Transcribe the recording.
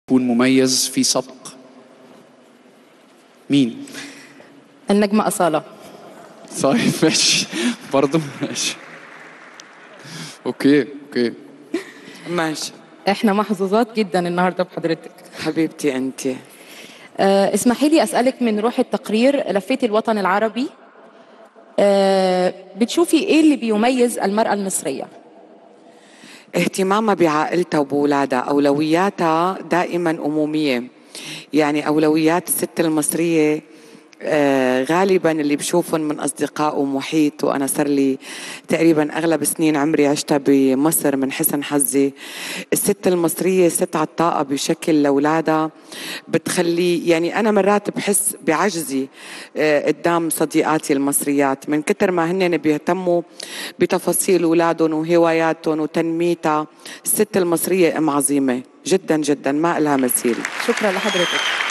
يكون مميز في سبق مين؟ النجمة أصالة طيب ماشي برضه ماشي اوكي اوكي ماشي احنا محظوظات جدا النهارده بحضرتك حبيبتي انت أه اسمحي لي اسالك من روح التقرير لفيتي الوطن العربي أه بتشوفي ايه اللي بيميز المراه المصريه اهتمامها بعائلتها وبولادها اولوياتها دائما اموميه يعني اولويات الست المصريه آه، غالبا اللي بشوفهم من اصدقاء ومحيط وانا صار لي تقريبا اغلب سنين عمري عشتها بمصر من حسن حظي الست المصريه ست عطاءه بشكل لاولادها بتخلي يعني انا مرات بحس بعجزي آه، قدام صديقاتي المصريات من كتر ما هن بيهتموا بتفاصيل اولادهم وهواياتهم وتنميتها الست المصريه ام عظيمه جدا جدا ما لها مثيل شكرا لحضرتك